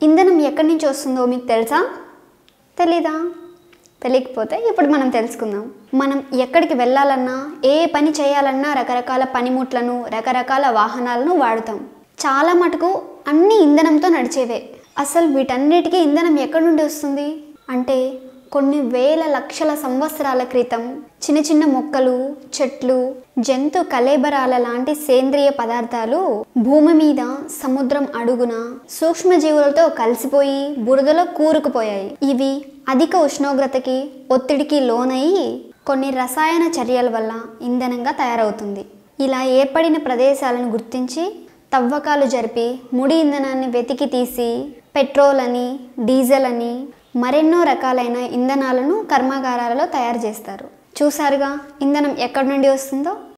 ఇంధనం ఎక్కడి నుంచి వస్తుందో మీకు తెలుసా తెలీదా తెలియకపోతే ఇప్పుడు మనం తెలుసుకుందాం మనం ఎక్కడికి వెళ్ళాలన్నా ఏ పని చేయాలన్నా రకరకాల పనిముట్లను రకరకాల వాహనాలను వాడుతాం చాలా మటుకు అన్ని ఇంధనంతో నడిచేవే అసలు వీటన్నిటికీ ఇంధనం ఎక్కడి నుండి వస్తుంది అంటే కొన్ని వేల లక్షల సంవత్సరాల క్రితం చిన్న చిన్న మొక్కలు చెట్లు జంతు కలేబరాల లాంటి సేంద్రియ పదార్థాలు భూమి మీద సముద్రం అడుగున సూక్ష్మజీవులతో కలిసిపోయి బురదలో కూరుకుపోయాయి ఇవి అధిక ఉష్ణోగ్రతకి ఒత్తిడికి లోనయ్యి కొన్ని రసాయన చర్యల వల్ల ఇంధనంగా తయారవుతుంది ఇలా ఏర్పడిన ప్రదేశాలను గుర్తించి తవ్వకాలు జరిపి ముడి ఇంధనాన్ని వెతికి తీసి పెట్రోల్ అని డీజిల్ అని మరెన్నో రకాలైన ఇంధనాలను కర్మాగారాలలో తయారు చేస్తారు చూసారుగా ఇంధనం ఎక్కడి నుండి వస్తుందో